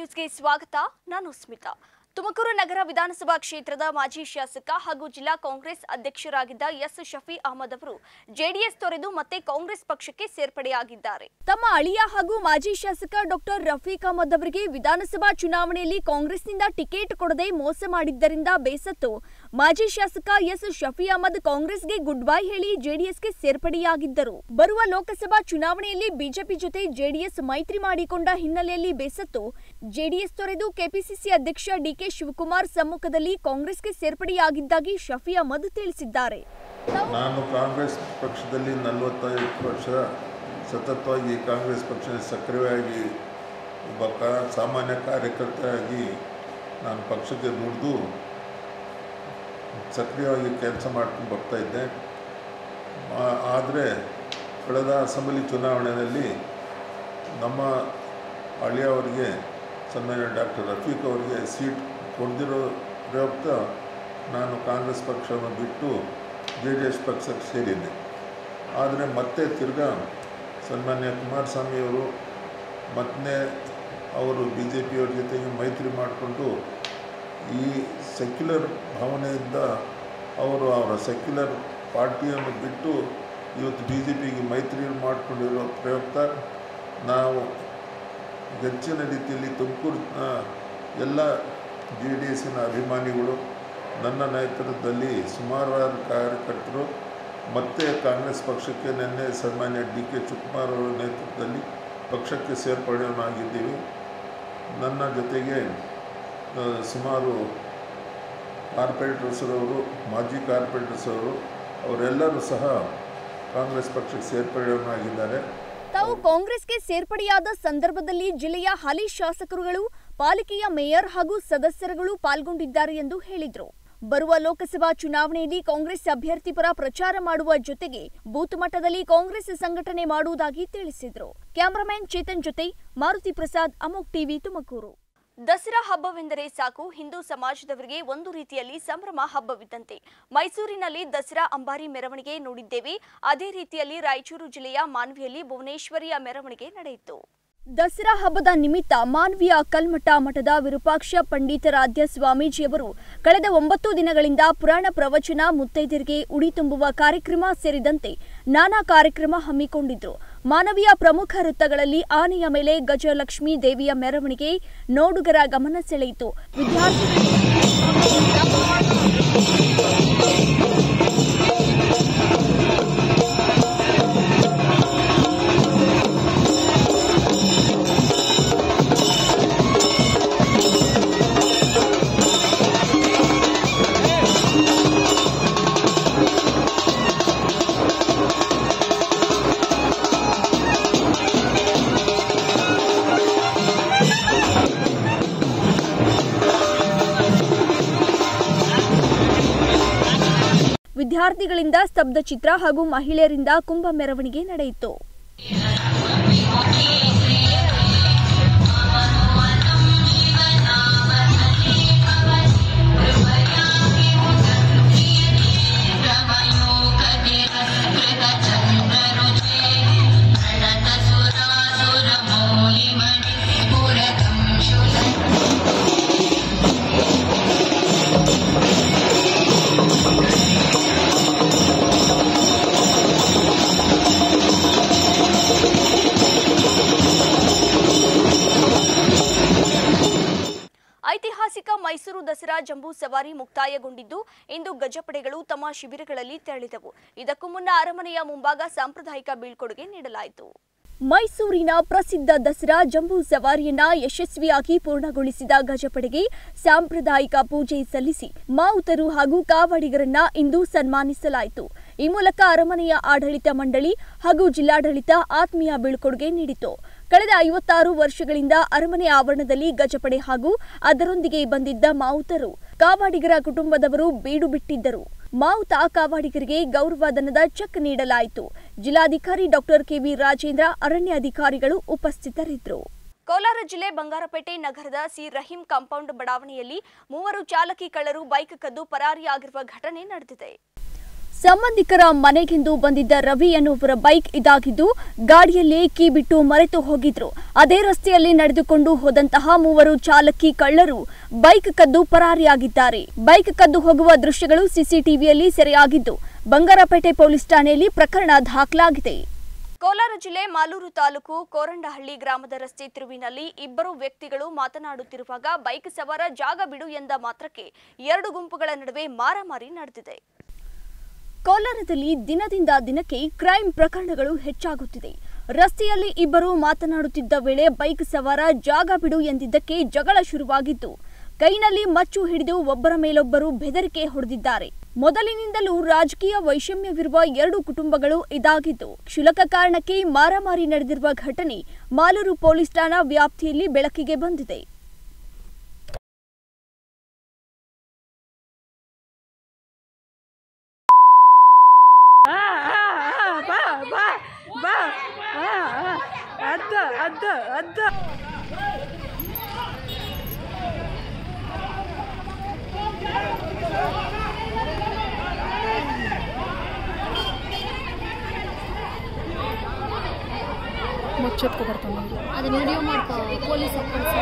ನ್ಯೂಸ್ಗೆ ಸ್ವಾಗತ ನಾನು ಸ್ಮಿತಾ ತುಮಕೂರು ನಗರ ವಿಧಾನಸಭಾ ಕ್ಷೇತ್ರದ ಮಾಜಿ ಶಾಸಕ ಹಾಗೂ ಜಿಲ್ಲಾ ಕಾಂಗ್ರೆಸ್ ಅಧ್ಯಕ್ಷರಾಗಿದ್ದ ಎಸ್ ಶಫಿ ಅಹಮದ್ ಅವರು ಜೆಡಿಎಸ್ ತೊರೆದು ಮತ್ತೆ ಕಾಂಗ್ರೆಸ್ ಪಕ್ಷಕ್ಕೆ ಸೇರ್ಪಡೆಯಾಗಿದ್ದಾರೆ ತಮ್ಮ ಅಳಿಯ ಹಾಗೂ ಮಾಜಿ ಶಾಸಕ ಡಾಕ್ಟರ್ ರಫೀಕ್ ಅಹಮದ್ ಅವರಿಗೆ ವಿಧಾನಸಭಾ ಚುನಾವಣೆಯಲ್ಲಿ ಕಾಂಗ್ರೆಸ್ನಿಂದ ಟಿಕೆಟ್ ಕೊಡದೆ ಮೋಸ ಮಾಡಿದ್ದರಿಂದ ಬೇಸತ್ತು ಮಾಜಿ ಶಾಸಕ ಎಸ್ ಶಫಿ ಅಹಮದ್ ಕಾಂಗ್ರೆಸ್ಗೆ ಗುಡ್ ಬೈ ಹೇಳಿ ಜೆಡಿಎಸ್ಗೆ ಸೇರ್ಪಡೆಯಾಗಿದ್ದರು ಬರುವ ಲೋಕಸಭಾ ಚುನಾವಣೆಯಲ್ಲಿ ಬಿಜೆಪಿ ಜೊತೆ ಜೆಡಿಎಸ್ ಮೈತ್ರಿ ಮಾಡಿಕೊಂಡ ಹಿನ್ನೆಲೆಯಲ್ಲಿ ಬೇಸತ್ತು ಜೆಡಿಎಸ್ ತೊರೆದು ಕೆಪಿಸಿಸಿ ಅಧ್ಯಕ್ಷ ಡಿಕೆ ಶಿವಕುಮಾರ್ ಸಮ್ಮುಖದಲ್ಲಿ ಕಾಂಗ್ರೆಸ್ಗೆ ಸೇರ್ಪಡೆಯಾಗಿದ್ದಾಗಿ ಶಫಿ ಅಹಮದ್ ತಿಳಿಸಿದ್ದಾರೆ ನಾನು ಕಾಂಗ್ರೆಸ್ ಪಕ್ಷದಲ್ಲಿ ನಲವತ್ತೈದು ವರ್ಷ ಸತತವಾಗಿ ಕಾಂಗ್ರೆಸ್ ಪಕ್ಷ ಸಕ್ರಿಯವಾಗಿ ಒಬ್ಬ ಕಾ ಸಾಮಾನ್ಯ ಕಾರ್ಯಕರ್ತರಾಗಿ ನಾನು ಪಕ್ಷಕ್ಕೆ ದುಡಿದು ಸಕ್ರಿಯವಾಗಿ ಕೆಲಸ ಮಾಡ್ಕೊಂಡು ಬರ್ತಾ ಇದ್ದೆ ಆದರೆ ಕಳೆದ ಅಸೆಂಬ್ಲಿ ಚುನಾವಣೆಯಲ್ಲಿ ನಮ್ಮ ಹಳ್ಳಿಯವರಿಗೆ ಸನ್ಮಾನ್ಯ ಡಾಕ್ಟರ್ ರಫೀಕ್ ಅವರಿಗೆ ಸೀಟ್ ಕೊಡದಿರೋ ಪ್ರಯುಕ್ತ ನಾನು ಕಾಂಗ್ರೆಸ್ ಪಕ್ಷವನ್ನು ಬಿಟ್ಟು ಜೆ ಡಿ ಎಸ್ ಪಕ್ಷಕ್ಕೆ ಸೇರಿದ್ದೆ ಆದರೆ ಮತ್ತೆ ತಿರ್ಗಾ ಸನ್ಮಾನ್ಯ ಕುಮಾರಸ್ವಾಮಿಯವರು ಮತ್ತೆ ಅವರು ಬಿ ಜೆ ಪಿಯವ್ರ ಜೊತೆಗೆ ಮೈತ್ರಿ ಮಾಡಿಕೊಂಡು ಈ ಸೆಕ್ಯುಲರ್ ಭಾವನೆಯಿಂದ ಅವರು ಅವರ ಸೆಕ್ಯುಲರ್ ಪಾರ್ಟಿಯನ್ನು ಬಿಟ್ಟು ಇವತ್ತು ಬಿ ಜೆ ಪಿಗೆ ಮೈತ್ರಿ ಮಾಡಿಕೊಂಡಿರೋ ಪ್ರಯುಕ್ತ ನಾವು ಹೆಚ್ಚಿನ ರೀತಿಯಲ್ಲಿ ತುಮಕೂರಿನ ಎಲ್ಲ ಜೆ ಡಿ ಎಸ್ಸಿನ ಅಭಿಮಾನಿಗಳು ನನ್ನ ನೇತೃತ್ವದಲ್ಲಿ ಸುಮಾರಾರು ಕಾರ್ಯಕರ್ತರು ಮತ್ತೆ ಕಾಂಗ್ರೆಸ್ ಪಕ್ಷಕ್ಕೆ ನಿನ್ನೆ ಸನ್ಮಾನ್ಯ ಡಿ ಕೆ ಶಿವಕುಮಾರ್ ಅವರ ನೇತೃತ್ವದಲ್ಲಿ ಪಕ್ಷಕ್ಕೆ ಸೇರ್ಪಡೆಯನ್ನಾಗಿದ್ದೀವಿ ನನ್ನ ಜೊತೆಗೆ ಆ, ಸುಮಾರು ಕಾರ್ಪೊರೇಟರ್ಸ್ ಅವರು ಮಾಜಿ ಕಾರ್ಪೊರೇಟರ್ಸ್ ಅವರು ಅವರೆಲ್ಲರೂ ಸಹ ಕಾಂಗ್ರೆಸ್ ಪಕ್ಷಕ್ಕೆ ಸೇರ್ಪಡೆಯನ್ನಾಗಿದ್ದಾರೆ ತಾವು ಕಾಂಗ್ರೆಸ್ಗೆ ಸೇರ್ಪಡೆಯಾದ ಸಂದರ್ಭದಲ್ಲಿ ಜಿಲ್ಲೆಯ ಹಾಲಿ ಶಾಸಕರುಗಳು ಪಾಲಿಕೆಯ ಮೇಯರ್ ಹಾಗೂ ಸದಸ್ಯರುಗಳು ಪಾಲ್ಗೊಂಡಿದ್ದಾರೆ ಎಂದು ಹೇಳಿದರು ಬರುವ ಲೋಕಸಭಾ ಚುನಾವಣೆಯಲ್ಲಿ ಕಾಂಗ್ರೆಸ್ ಅಭ್ಯರ್ಥಿ ಪರ ಪ್ರಚಾರ ಮಾಡುವ ಜೊತೆಗೆ ಬೂತ್ ಮಟ್ಟದಲ್ಲಿ ಕಾಂಗ್ರೆಸ್ ಸಂಘಟನೆ ಮಾಡುವುದಾಗಿ ತಿಳಿಸಿದರು ಕ್ಯಾಮರಾಮ್ಯಾನ್ ಚೇತನ್ ಜೊತೆ ಮಾರುತಿ ಪ್ರಸಾದ್ ಅಮೋಕ್ ಟಿವಿ ತುಮಕೂರು ದಸರಾ ಹಬ್ಬವೆಂದರೆ ಸಾಕು ಹಿಂದೂ ಸಮಾಜದವರಿಗೆ ಒಂದು ರೀತಿಯಲ್ಲಿ ಸಂಭ್ರಮ ಹಬ್ಬವಿದ್ದಂತೆ ಮೈಸೂರಿನಲ್ಲಿ ದಸರಾ ಅಂಬಾರಿ ಮೆರವಣಿಗೆ ನೋಡಿದ್ದೇವೆ ಅದೇ ರೀತಿಯಲ್ಲಿ ರಾಯಚೂರು ಜಿಲ್ಲೆಯ ಮಾನ್ವಿಯಲ್ಲಿ ಭುವನೇಶ್ವರಿಯ ಮೆರವಣಿಗೆ ನಡೆಯಿತು ದಸರಾ ಹಬ್ಬದ ನಿಮಿತ್ತ ಮಾನ್ವಿಯ ಕಲ್ಮಠ ಮಠದ ವಿರೂಪಾಕ್ಷ ಪಂಡಿತರಾಧ್ಯ ಸ್ವಾಮೀಜಿಯವರು ಕಳೆದ ಒಂಬತ್ತು ದಿನಗಳಿಂದ ಪುರಾಣ ಪ್ರವಚನ ಮುತ್ತೈದರಿಗೆ ಉಡಿ ತುಂಬುವ ಕಾರ್ಯಕ್ರಮ ಸೇರಿದಂತೆ ನಾನಾ ಕಾರ್ಯಕ್ರಮ ಹಮ್ಮಿಕೊಂಡಿದ್ರು ಮಾನವೀಯ ಪ್ರಮುಖ ವೃತ್ತಗಳಲ್ಲಿ ಆನೆಯ ಮೇಲೆ ಗಜಲಕ್ಷ್ಮೀ ದೇವಿಯ ಮೆರವಣಿಗೆ ನೋಡುಗರ ಗಮನ ಸೆಳೆಯಿತು ವಿದ್ಯಾರ್ಥಿಗಳು ವಿದ್ಯಾರ್ಥಿಗಳಿಂದ ಸ್ತಬ್ಧ ಚಿತ್ರ ಹಾಗೂ ಮಹಿಳೆಯರಿಂದ ಕುಂಭ ಮೆರವಣಿಗೆ ನಡೆಯಿತು ಐತಿಹಾಸಿಕ ಮೈಸೂರು ದಸರಾ ಜಂಬೂ ಸವಾರಿ ಮುಕ್ತಾಯಗೊಂಡಿದ್ದು ಇಂದು ಗಜಪಡೆಗಳು ತಮ್ಮ ಶಿಬಿರಗಳಲ್ಲಿ ತೆರಳಿದವು ಇದಕ್ಕೂ ಮುನ್ನ ಅರಮನೆಯ ಮುಂಭಾಗ ಸಾಂಪ್ರದಾಯಿಕ ಬೀಳ್ಕೊಡುಗೆ ನೀಡಲಾಯಿತು ಮೈಸೂರಿನ ಪ್ರಸಿದ್ಧ ದಸರಾ ಜಂಬೂ ಸವಾರಿಯನ್ನ ಯಶಸ್ವಿಯಾಗಿ ಪೂರ್ಣಗೊಳಿಸಿದ ಗಜಪಡೆಗೆ ಸಾಂಪ್ರದಾಯಿಕ ಪೂಜೆ ಸಲ್ಲಿಸಿ ಮಾವುತರು ಹಾಗೂ ಕಾವಾಡಿಗರನ್ನ ಇಂದು ಸನ್ಮಾನಿಸಲಾಯಿತು ಈ ಮೂಲಕ ಅರಮನೆಯ ಆಡಳಿತ ಮಂಡಳಿ ಹಾಗೂ ಜಿಲ್ಲಾಡಳಿತ ಆತ್ಮೀಯ ಬೀಳ್ಕೊಡುಗೆ ನೀಡಿತು ಕಳೆದ ಐವತ್ತಾರು ವರ್ಷಗಳಿಂದ ಅರಮನೆ ಆವರಣದಲ್ಲಿ ಗಜಪಡೆ ಹಾಗೂ ಅದರೊಂದಿಗೆ ಬಂದಿದ್ದ ಮಾವುತರು ಕಾವಾಡಿಗರ ಕುಟುಂಬದವರು ಬೀಡು ಬಿಟ್ಟಿದ್ದರು ಮಾವುತ ಕಾವಾಡಿಗರಿಗೆ ಗೌರವಧನದ ಚೆಕ್ ನೀಡಲಾಯಿತು ಜಿಲ್ಲಾಧಿಕಾರಿ ಡಾಕ್ಟರ್ ಕೆವಿ ರಾಜೇಂದ್ರ ಅರಣ್ಯಾಧಿಕಾರಿಗಳು ಉಪಸ್ಥಿತರಿದ್ದರು ಕೋಲಾರ ಜಿಲ್ಲೆ ಬಂಗಾರಪೇಟೆ ನಗರದ ಸಿ ರಹೀಂ ಕಾಂಪೌಂಡ್ ಬಡಾವಣೆಯಲ್ಲಿ ಮೂವರು ಚಾಲಕಿ ಕಳ್ಳರು ಬೈಕ್ ಕದ್ದು ಪರಾರಿಯಾಗಿರುವ ಘಟನೆ ನಡೆದಿದೆ ಸಂಬಂಧಿಕರ ಮನೆಗೆಂದು ಬಂದಿದ್ದ ರವಿ ಎನ್ನುವರ ಬೈಕ್ ಇದಾಗಿದ್ದು ಗಾಡಿಯಲ್ಲೇ ಕೀ ಬಿಟ್ಟು ಮರೆತು ಹೋಗಿದ್ರು ಅದೇ ರಸ್ತೆಯಲ್ಲಿ ನಡೆದುಕೊಂಡು ಹೋದಂತಹ ಮೂವರು ಚಾಲಕಿ ಕಳ್ಳರು ಬೈಕ್ ಕದ್ದು ಪರಾರಿಯಾಗಿದ್ದಾರೆ ಬೈಕ್ ಕದ್ದು ಹೋಗುವ ದೃಶ್ಯಗಳು ಸಿಸಿಟಿವಿಯಲ್ಲಿ ಸೆರೆಯಾಗಿದ್ದು ಬಂಗಾರಪೇಟೆ ಪೊಲೀಸ್ ಠಾಣೆಯಲ್ಲಿ ಪ್ರಕರಣ ದಾಖಲಾಗಿದೆ ಕೋಲಾರ ಜಿಲ್ಲೆ ಮಾಲೂರು ತಾಲೂಕು ಕೋರಂಡಹಳ್ಳಿ ಗ್ರಾಮದ ರಸ್ತೆ ತಿರುವಿನಲ್ಲಿ ಇಬ್ಬರು ವ್ಯಕ್ತಿಗಳು ಮಾತನಾಡುತ್ತಿರುವಾಗ ಬೈಕ್ ಸವಾರ ಜಾಗ ಬಿಡು ಎಂದ ಮಾತ್ರಕ್ಕೆ ಎರಡು ಗುಂಪುಗಳ ನಡುವೆ ಮಾರಾಮಾರಿ ನಡೆದಿದೆ ಕೋಲಾರದಲ್ಲಿ ದಿನದಿಂದ ದಿನಕ್ಕೆ ಕ್ರೈಮ್ ಪ್ರಕರಣಗಳು ಹೆಚ್ಚಾಗುತ್ತಿದೆ ರಸ್ತೆಯಲ್ಲಿ ಇಬ್ಬರು ಮಾತನಾಡುತ್ತಿದ್ದ ವೇಳೆ ಬೈಕ್ ಸವಾರ ಜಾಗ ಬಿಡು ಎಂದಿದ್ದಕ್ಕೆ ಜಗಳ ಶುರುವಾಗಿದ್ದು ಕೈನಲ್ಲಿ ಮಚ್ಚು ಹಿಡಿದು ಒಬ್ಬರ ಮೇಲೊಬ್ಬರು ಬೆದರಿಕೆ ಹೊಡೆದಿದ್ದಾರೆ ಮೊದಲಿನಿಂದಲೂ ರಾಜಕೀಯ ವೈಷಮ್ಯವಿರುವ ಎರಡು ಕುಟುಂಬಗಳು ಇದಾಗಿದ್ದು ಕ್ಷುಲಕ ಕಾರಣಕ್ಕೆ ಮಾರಾಮಾರಿ ನಡೆದಿರುವ ಘಟನೆ ಮಾಲೂರು ಪೊಲೀಸ್ ಠಾಣಾ ವ್ಯಾಪ್ತಿಯಲ್ಲಿ ಬೆಳಕಿಗೆ ಬಂದಿದೆ ಬಾ ಬಾ ಬಾ ಅದ್ದ ಅದ್ದ ಅದ್ದ ಮುಚ್ಚತ್ಕೊ ಬರ್ತಾನೆ ಅದು ವಿಡಿಯೋ ಮಾಡ್ಕೊ ಪೊಲೀಸ್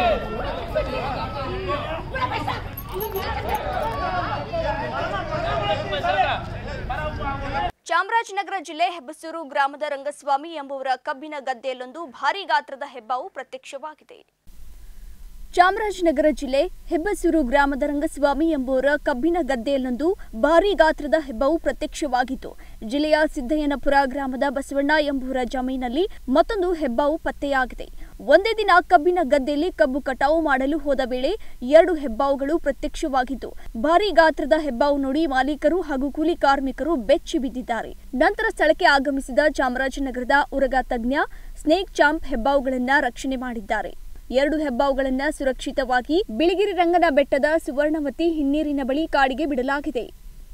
ಚಾಮರಾಜನಗರ ಜಿಲ್ಲೆ ಹೆಬ್ಬಸೂರು ಗ್ರಾಮದ ರಂಗಸ್ವಾಮಿ ಎಂಬುವರ ಕಬ್ಬಿನ ಗದ್ದೆಯಲ್ಲೊಂದು ಭಾರೀ ಗಾತ್ರದ ಹೆಬ್ಬಾವು ಪ್ರತ್ಯಕ್ಷವಾಗಿದೆ ಚಾಮರಾಜನಗರ ಜಿಲ್ಲೆ ಹೆಬ್ಬಸೂರು ಗ್ರಾಮದ ರಂಗಸ್ವಾಮಿ ಎಂಬುವರ ಕಬ್ಬಿನ ಗದ್ದೆಯಲ್ಲೊಂದು ಭಾರೀ ಗಾತ್ರದ ಹೆಬ್ಬಾವು ಪ್ರತ್ಯಕ್ಷವಾಗಿತ್ತು ಜಿಲ್ಲೆಯ ಸಿದ್ದಯ್ಯನಪುರ ಗ್ರಾಮದ ಬಸವಣ್ಣ ಎಂಬುವರ ಜಮೀನಲ್ಲಿ ಮತ್ತೊಂದು ಹೆಬ್ಬಾವು ಪತ್ತೆಯಾಗಿದೆ ಒಂದೇ ದಿನ ಕಬ್ಬಿನ ಗದ್ದೆಯಲ್ಲಿ ಕಬ್ಬು ಕಟಾವು ಮಾಡಲು ಹೋದ ವೇಳೆ ಎರಡು ಹೆಬ್ಬಾವುಗಳು ಪ್ರತ್ಯಕ್ಷವಾಗಿದ್ದು ಭಾರೀ ಗಾತ್ರದ ಹೆಬ್ಬಾವು ನೋಡಿ ಮಾಲೀಕರು ಹಾಗೂ ಕೂಲಿ ಕಾರ್ಮಿಕರು ಬೆಚ್ಚಿ ಬಿದ್ದಿದ್ದಾರೆ ನಂತರ ಸ್ಥಳಕ್ಕೆ ಆಗಮಿಸಿದ ಚಾಮರಾಜನಗರದ ಉರಗ ತಜ್ಞ ಸ್ನೇಕ್ ಚಾಂಪ್ ಹೆಬ್ಬಾವುಗಳನ್ನ ರಕ್ಷಣೆ ಮಾಡಿದ್ದಾರೆ ಎರಡು ಹೆಬ್ಬಾವುಗಳನ್ನ ಸುರಕ್ಷಿತವಾಗಿ ಬಿಳಿಗಿರಿ ರಂಗನ ಬೆಟ್ಟದ ಸುವರ್ಣವತಿ ಹಿನ್ನೀರಿನ ಬಳಿ ಕಾಡಿಗೆ ಬಿಡಲಾಗಿದೆ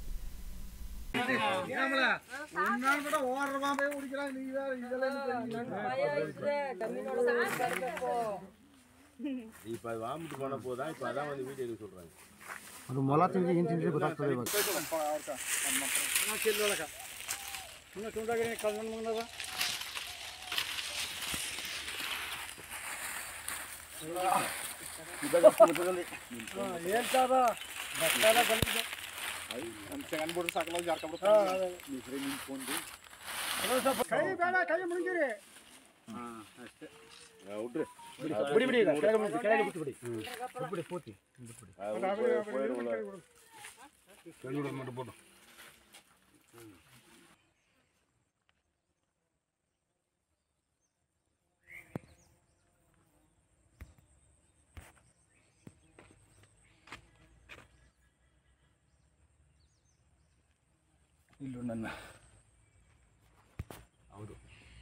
இப்போ அது வாமிட்டு போன போதான் இப்போ அதான் வந்து வீடியோ எடுக்க சொல்கிறாங்க ಅದು ಮೊಲ ತಿಂದು ಹಿಂಗೆ ತಿಂದ್ರೆ ಗೊತ್ತಾಗ್ತದೆ ಇವಾಗ ಬಿಡಿ ಬಿಡಿ ಈಗ ಕೆಳಗೆ ಬಿಡಿ, ಕೆಳಗೆ ಬಿಟ್ಟು ಬಿಡಿ ಬಿಟ್ಬಿಡಿ ಪೂರ್ತಿ ಇಲ್ಲೂ ನನ್ನ ಹೌದು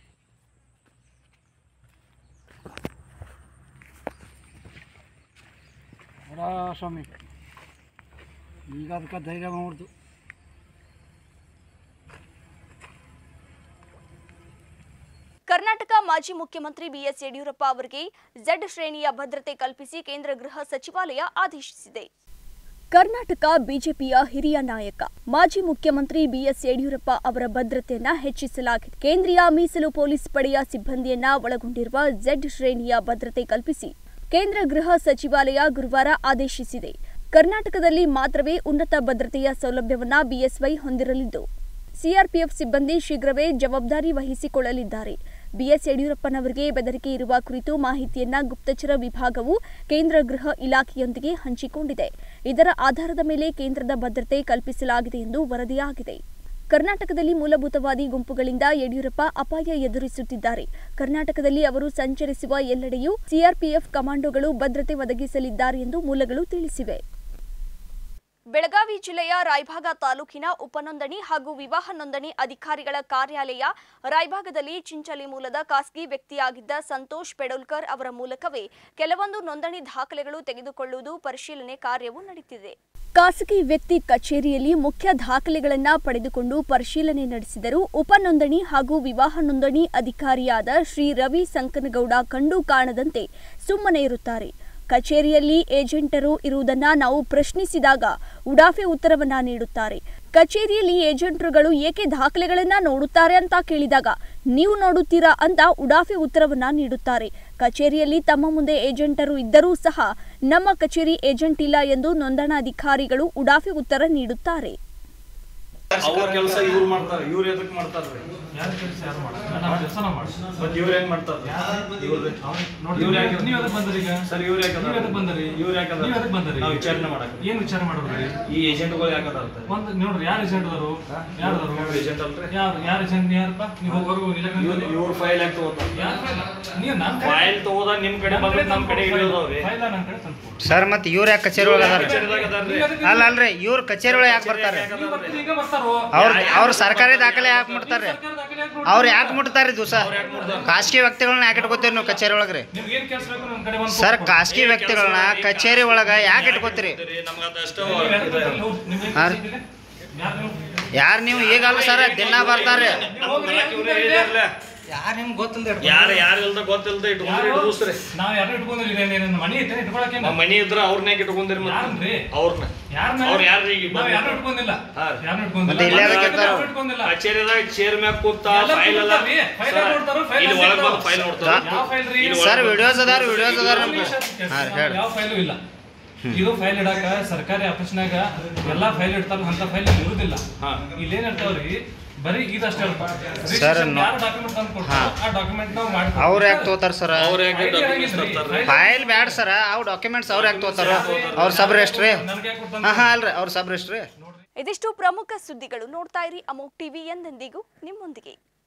ಅವರ ಸ್ವಾಮಿ ಈಗ ಅದಕ್ಕೆ ಧೈರ್ಯ ಮಾಡ್ದು ಕರ್ನಾಟಕ ಮಾಜಿ ಮುಖ್ಯಮಂತ್ರಿ ಬಿಎಸ್ ಯಡಿಯೂರಪ್ಪ ಅವರಿಗೆ ಝೆಡ್ ಶ್ರೇಣಿಯ ಭದ್ರತೆ ಕಲ್ಪಿಸಿ ಕೇಂದ್ರ ಗೃಹ ಸಚಿವಾಲಯ ಆದೇಶಿಸಿದೆ ಕರ್ನಾಟಕ ಬಿಜೆಪಿಯ ಹಿರಿಯ ನಾಯಕ ಮಾಜಿ ಮುಖ್ಯಮಂತ್ರಿ ಬಿಎಸ್ ಯಡಿಯೂರಪ್ಪ ಅವರ ಭದ್ರತೆಯನ್ನ ಹೆಚ್ಚಿಸಲಾಗಿದೆ ಕೇಂದ್ರೀಯ ಮೀಸಲು ಪೊಲೀಸ್ ಪಡೆಯ ಸಿಬ್ಬಂದಿಯನ್ನ ಒಳಗೊಂಡಿರುವ ಝೆಡ್ ಶ್ರೇಣಿಯ ಭದ್ರತೆ ಕಲ್ಪಿಸಿ ಕೇಂದ್ರ ಗೃಹ ಸಚಿವಾಲಯ ಗುರುವಾರ ಆದೇಶಿಸಿದೆ ಕರ್ನಾಟಕದಲ್ಲಿ ಮಾತ್ರವೇ ಉನ್ನತ ಭದ್ರತೆಯ ಸೌಲಭ್ಯವನ್ನ ಬಿಎಸ್ವೈ ಹೊಂದಿರಲಿದ್ದು ಸಿಆರ್ಪಿಎಫ್ ಸಿಬ್ಬಂದಿ ಶೀಘ್ರವೇ ಜವಾಬ್ದಾರಿ ವಹಿಸಿಕೊಳ್ಳಲಿದ್ದಾರೆ ಬಿಎಸ್ ಯಡಿಯೂರಪ್ಪನವರಿಗೆ ಬೆದರಿಕೆ ಇರುವ ಕುರಿತು ಮಾಹಿತಿಯನ್ನ ಗುಪ್ತಚರ ವಿಭಾಗವು ಕೇಂದ್ರ ಗೃಹ ಇಲಾಖೆಯೊಂದಿಗೆ ಹಂಚಿಕೊಂಡಿದೆ ಇದರ ಆಧಾರದ ಮೇಲೆ ಕೇಂದ್ರದ ಭದ್ರತೆ ಕಲ್ಪಿಸಲಾಗಿದೆ ಎಂದು ವರದಿಯಾಗಿದೆ ಕರ್ನಾಟಕದಲ್ಲಿ ಮೂಲಭೂತವಾದಿ ಗುಂಪುಗಳಿಂದ ಯಡಿಯೂರಪ್ಪ ಅಪಾಯ ಎದುರಿಸುತ್ತಿದ್ದಾರೆ ಕರ್ನಾಟಕದಲ್ಲಿ ಅವರು ಸಂಚರಿಸುವ ಎಲ್ಲೆಡೆಯೂ ಸಿಆರ್ಪಿಎಫ್ ಕಮಾಂಡೋಗಳು ಭದ್ರತೆ ಒದಗಿಸಲಿದ್ದಾರೆ ಎಂದು ಮೂಲಗಳು ತಿಳಿಸಿವೆ ಬೆಳಗಾವಿ ಜಿಲ್ಲೆಯ ರಾಯಭಾಗ ತಾಲೂಕಿನ ಉಪನೋಂದಣಿ ಹಾಗೂ ವಿವಾಹ ನೋಂದಣಿ ಅಧಿಕಾರಿಗಳ ಕಾರ್ಯಾಲಯ ರಾಯಭಾಗದಲ್ಲಿ ಚಿಂಚಲಿ ಮೂಲದ ಖಾಸಗಿ ವ್ಯಕ್ತಿಯಾಗಿದ್ದ ಸಂತೋಷ್ ಪೆಡೋಲ್ಕರ್ ಅವರ ಮೂಲಕವೇ ಕೆಲವೊಂದು ನೋಂದಣಿ ದಾಖಲೆಗಳು ತೆಗೆದುಕೊಳ್ಳುವುದು ಪರಿಶೀಲನೆ ಕಾರ್ಯವು ನಡೆಯುತ್ತಿದೆ ಖಾಸಗಿ ವ್ಯಕ್ತಿ ಕಚೇರಿಯಲ್ಲಿ ಮುಖ್ಯ ದಾಖಲೆಗಳನ್ನ ಪಡೆದುಕೊಂಡು ಪರಿಶೀಲನೆ ನಡೆಸಿದರೂ ಉಪನೋಂದಣಿ ಹಾಗೂ ವಿವಾಹ ನೋಂದಣಿ ಅಧಿಕಾರಿಯಾದ ಶ್ರೀ ರವಿ ಸಂಕನಗೌಡ ಕಂಡು ಕಾಣದಂತೆ ಸುಮ್ಮನೆ ಇರುತ್ತಾರೆ ಕಚೇರಿಯಲ್ಲಿ ಏಜೆಂಟರು ಇರುವುದನ್ನ ನಾವು ಪ್ರಶ್ನಿಸಿದಾಗ ಉಡಾಫೆ ಉತ್ತರವನ್ನ ನೀಡುತ್ತಾರೆ ಕಚೇರಿಯಲ್ಲಿ ಏಜೆಂಟರುಗಳು ಏಕೆ ದಾಖಲೆಗಳನ್ನ ನೋಡುತ್ತಾರೆ ಅಂತ ಕೇಳಿದಾಗ ನೀವು ನೋಡುತ್ತೀರಾ ಅಂತ ಉಡಾಫೆ ಉತ್ತರವನ್ನ ನೀಡುತ್ತಾರೆ ಕಚೇರಿಯಲ್ಲಿ ತಮ್ಮ ಮುಂದೆ ಏಜೆಂಟರು ಇದ್ದರೂ ಸಹ ನಮ್ಮ ಕಚೇರಿ ಏಜೆಂಟ್ ಇಲ್ಲ ಎಂದು ನೋಂದಣಾಧಿಕಾರಿಗಳು ಉಡಾಫೆ ಉತ್ತರ ನೀಡುತ್ತಾರೆ ಅವ್ರ ಕೆಲಸ ಇವ್ರು ಮಾಡ್ತಾರೆ ಇವ್ರು ಎದಕ್ ಮಾಡ್ತಾರ್ರಿ ಯಾರ ಕೆಲಸ ಯಾರು ಮಾಡಲ್ಲ ನಾವು ಕೆಲಸನ ಮಾಡಿ ಮತ್ ಇವ್ರ ಹೆಂಗ್ ಮಾಡ್ತಾರ ಇವ್ರದ್ದು ನೋಡಿ ಇವ್ರು ಯಾಕೆ ನೀವು ಎದಕ್ಕೆ ಬಂದ್ರಿ ಈಗ ಸರ್ ಇವ್ರು ಯಾಕೆ ನೀವು ಎದಕ್ಕೆ ಬಂದ್ರಿ ಇವ್ರು ಯಾಕೆ ನೀವು ಎದಕ್ಕೆ ಬಂದ್ರಿ ನಾವು ವಿಚಾರಣೆ ಮಾಡಕ್ ಏನ್ ವಿಚಾರ ಮಾಡೋದ್ರಿ ಈ ಏಜೆಂಟ್ಗಳು ಯಾಕೆ ಅದಾರ ಒಂದ್ ನೋಡ್ರಿ ಯಾರು ಏಜೆಂಟ್ ಅದಾರು ಯಾರು ಅದಾರು ಏಜೆಂಟ್ ಅಲ್ರಿ ಯಾರು ಯಾರು ಏಜೆಂಟ್ ಯಾರಪ್ಪ ನೀವು ಹೋಗೋರು ಇವ್ರು ಇವ್ರ ಫೈಲ್ ಯಾಕೆ ತಗೋತಾರ ನೀವು ನನ್ನ ಫೈಲ್ ತಗೋದ ನಿಮ್ ಕಡೆ ಬಂದ್ರೆ ನಮ್ ಕಡೆ ಇಳಿಯೋದವ್ರಿ ಫೈಲ ನನ್ನ ಕಡೆ ತಂದು ಕೊಡ್ರಿ. ಸರ್ ಮತ್ತೆ ಇವ್ರು ಯಾಕೆ ಕಚೇರಿ ಒಳಗೆ ಅದಾರ ಕಚೇರಿದಾಗ ಅದಾರ್ರಿ ನೀವು ಎದಕ್ಕೆ- ಅಲ್ಲ ಅಲ್ರಿ ಇವ್ರು ಕಚೇರಿ ಒಳಗೆ ಯಾಕೆ ಬರ್ತಾರೆ ನೀವು ಬರ್ತೀರಿ, ಈಗ ಬರ್ತಾರೋ ಅವ್ರ ಅವ್ರ ಸರ್ಕಾರಿ ದಾಖಲೆ ಯಾಕೆ ಮುಟ್ತಾರೆ ಸರ್ಕಾರ ದಾಖಲೆ ಯಾಕೆ ಅವ್ರು ಯಾಕೆ ಮುಟ್ತಾರೆ ದಿವಸ ಖಾಸಗಿ ವ್ಯಕ್ತಿಗಳನ್ನ ಯಾಕೆ ಇಟ್ಕೋತೀರಿ ನೀವು ಕಚೇರಿ ಒಳಗ್ರಿ ನಿಮ್ಗೆ ಏನ್ ಕೆಲಸ ಬೇಕು ನನ್ನ ಕಡೆ ಒಂದು ಸರ್ ಖಾಸಗಿ ವ್ಯಕ್ತಿಗಳನ್ನ ಕಚೇರಿ ಒಳಗೆ ಯಾಕೆ ಇಟ್ಕೋತೀರಿ ನಮ್ಗೆ ಅದಷ್ಟ ಹಾ ರೀ. ಯಾರು ನೀವು ಈಗ ಅಲ್ಲ ಸರ್ ದಿನ ಬರ್ತಾರೆ ಯಾರು ನಿಮ್ಗೆ ಗೊತ್ತಿಲ್ಲ ಯಾರು ಯಾರು ಇಲ್ದ ಗೊತ್ತಿಲ್ದ ಇಟ್ಕೊಂಡ್ರಿ ಇಡ್ದೂಸ್ರಿ ನಾವ್ ಯಾರು ಇಟ್ಕೊಂಡಿಲ್ಲ ನನ್ನ ಮನಿ ಐತೆ ಇಟ್ಕೊಳಕ್ಕೆ ನಮ್ಮ ಮನಿ ಇದ್ರ ಅವ್ರನ್ನೇ ಇಟ್ಕೊಂಡ್ರಿ ಯಾರನ್ರಿ? ಮತ್ತೆ ಅವ್ರನ್ನ ಯಾರನ್ನ ಅವ್ರು ಯಾರು ಈಗ ನಾವ್ ಯಾರು ಇಟ್ಕೊಂಡಿಲ್ಲ ಹಾ. ಯಾರು ಮತ್ತೆ ಇಲ್ಲೇ ಇಟ್ಕೊಂಡಿಲ್ಲ ಅದಕ್ಕೆ ಯಾರು ಇಟ್ಕೊಂಡಿಲ್ಲ ಕಚೇರಿದಾಗ ಚೇರ್ ಮ್ಯಾಗ ಕೂತ ಎಲ್ಲ ಫೈಲ್ ಎಲ್ಲ ಕೂತಾರ್ರಿ. ಫೈಲ್ ಎಲ್ಲ ನೋಡ್ತಾರೋ, ಫೈಲ್ ಇಲ್ಲಿ ಎಲ್ಲ ಒಳಗ್ ಬಂದು ಸಿಗ್ತಾವ. ಫೈಲ್ ನೋಡ್ತಾರ ಯಾವ ಫೈಲ್ ರೀ ಇಲ್ಲಿ ಸರ್ ಒಳಗ್ ವಿಡಿಯೋಸ್ ಅದಾರ ವಿಡಿಯೋಸ್ ಅದಾರ ನಮ್ಗೆ ಹಾಂ ಹೇಳಿ ಯಾವ ಫೈಲು ಇಲ್ಲ ಇದು ಫೈಲ್ ಇಡಾಕ ಸರ್ಕಾರಿ ಆಫೀಸ್ನಾಗ ಎಲ್ಲಾ ಫೈಲ್ ಇಡ್ತಾರ ಅಂತ ಫೈಲ್ ಇರುದಿಲ್ಲ ಹಾ. ಇಲ್ಲೇನ್ ಇರ್ತಾವ್ರಿ ಬರೀ ಇದಷ್ಟೇ ಇರ್ತಾವ ಸರ್, ನೋ- ಯಾರು ಡಾಕ್ಯುಮೆಂಟ್ ತಂದು ಕೊಡ್ತಾರೋ ಆ ಡಾಕ್ಯುಮೆಂಟ್ ನಾವು ಮಾಡಿ ಅವ್ರು ಯಾಕೆ ತೋತಾರ ಸರ್ ಅವ್ರು ಯಾಕೆ ಡಾಕ್ಯುಮೆಂಟ್ಸ್ ತರ್ತಾರ ಫೈಲ್ ಬ್ಯಾಡ ಸರ್ ಅವು ಡಾಕ್ಯುಮೆಂಟ್ಸ್ ಅವ್ರು ಯಾಕೆ ತೋತಾರ ಅವ್ರ ಸಬ್ ರೆಸ್ಟ್ರಿ ನನ್ಗೆ ಯಾಕೆ ಹಾಂ ಹಾಂ ಅಲ್ರಿ ಅವ್ರ ಸಬ್ ರೆಸ್ಟ್ರಿ ಇದಿಷ್ಟು ಪ್ರಮುಖ ಸುದ್ದಿಗಳು ನೋಡ್ತಾ ಇರಿ ಅಮೋಕ್ ಟಿವಿ ಎಂದೆಂದಿಗೂ ನಿಮ್ಮೊಂದಿಗೆ